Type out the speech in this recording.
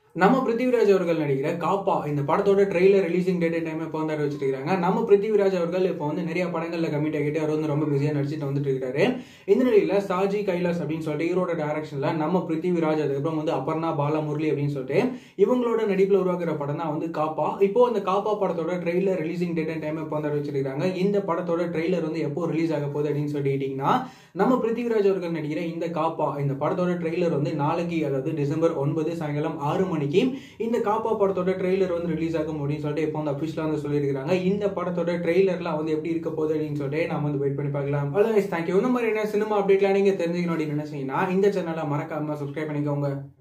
நம்ம பிருத்திவிராஜ் அவர்கள் நடிக்கிற காப்பா இந்த படத்தோட ட்ரெய்லர் ரிலீசிங் டேட் டைம் இப்போ வந்து அறிவிச்சிருக்காங்க நம்ம பிருத்திவிராஜ் அவர்கள் இப்போ வந்து நிறைய படங்கள்ல கமிட் ஆகிட்டு அவர் வந்து ரொம்ப பிஸியாக நடிச்சிட்டு வந்துட்டு இருக்காரு இந்த நிலையில சாஜி கைலாஸ் அப்படின்னு சொல்லிட்டு ஹீரோட டைரக்ஷன்ல நம்ம பிருத்திவிராஜ் அதுக்கப்புறம் வந்து அபர்ணா பாலா முரளி அப்படின்னு சொல்லிட்டு இவங்களோட நடிப்பில் உருவாக்குற படம் தான் வந்து காப்பா இப்போ அந்த காப்பா படத்தோட trailer releasing date and time இப்போ வந்து அறிவிச்சிருக்காங்க இந்த படத்தோட ட்ரெய்லர் வந்து எப்போ ரிலீஸ் ஆக போகுது அப்படின்னு சொல்லிட்டீங்கன்னா நம்ம பிருத்திவிராஜ் அவர்கள் நடிக்கிற இந்த காப்பா இந்த படத்தோட ட்ரெய்லர் வந்து நாளைக்கு அதாவது டிசம்பர் ஒன்பது சாயங்காலம் ஆறு மணிக்கு இந்த காப்பா படத்தோட ட்ரெய்லர் வந்து ரிலீஸ் ஆகும் அப்படின்னு சொல்லிட்டு இப்போ வந்து அஃபிஷியலாக வந்து சொல்லியிருக்காங்க இந்த படத்தோட ட்ரெய்லர்லாம் வந்து எப்படி இருக்க போகுது அப்படின்னு சொல்லிட்டு நம்ம வந்து வெயிட் பண்ணி பார்க்கலாம் அதான் தேங்க்யூ இந்த மாதிரி என்ன சினிமா அப்டேட்லாம் நீங்க தெரிஞ்சுக்கணும் அப்படின்னு நினைச்சீங்கன்னா இந்த சேனலை மறக்காம சப்ஸ்கிரைப் பண்ணிக்கோங்க